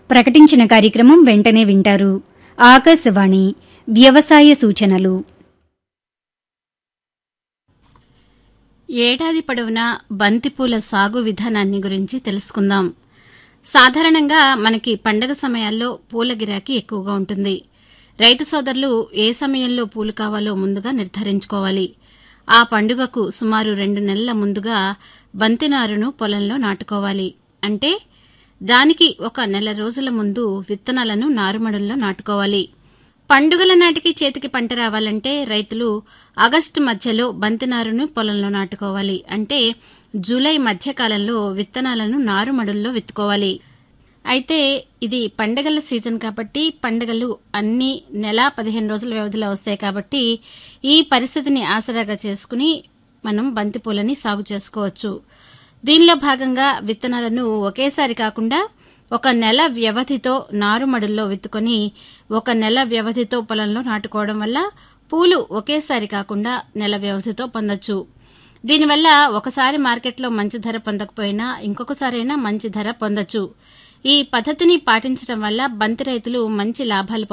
ప్రకటించిన కార్యక్రమం వెంటనే వింటారు ఆకాశవాణి వ్యవసాయ సూచనలు ఏడాది పొడవునా బంతిపూల సాగు విధానాన్ని గురించి తెలుసుకుందాం సాధారణంగా మనకి పండగ సమయాల్లో పూల గిరాకీ ఎక్కువగా ఉంటుంది రైతు సోదరులు ఏ సమయంలో పూలు కావాలో ముందుగా నిర్ధారించుకోవాలి ఆ పండుగకు సుమారు రెండు నెలల ముందుగా బంతినారును పొలంలో నాటుకోవాలి అంటే దానికి ఒక నెల రోజుల ముందు విత్తనాలను నారుమడుల్లో నాటుకోవాలి పండుగల నాటికి చేతికి పంట రావాలంటే రైతులు ఆగస్టు మధ్యలో బంతినారును పొలంలో నాటుకోవాలి అంటే జూలై మధ్యకాలంలో విత్తనాలను నారుమడుల్లో విత్తుకోవాలి అయితే ఇది పండగల సీజన్ కాబట్టి పండగలు అన్ని నెల పదిహేను రోజుల వ్యవధిలో వస్తాయి కాబట్టి ఈ పరిస్థితిని ఆసరాగా చేసుకుని మనం బంతిపూలని సాగు చేసుకోవచ్చు దీనిలో భాగంగా విత్తనాలను ఒకేసారి కాకుండా ఒక నెల వ్యవధితో నారుమడుల్లో విత్తుకొని ఒక నెల వ్యవధితో పొలంలో నాటుకోవడం వల్ల పూలు ఒకేసారి కాకుండా నెల వ్యవధితో పొందొచ్చు దీనివల్ల ఒకసారి మార్కెట్లో మంచి ధర పొందకపోయినా ఇంకొకసారైనా మంచి ధర పొందొచ్చు ఈ పద్ధతిని పాటించడం వల్ల బంతి రైతులు మంచి లాభాలు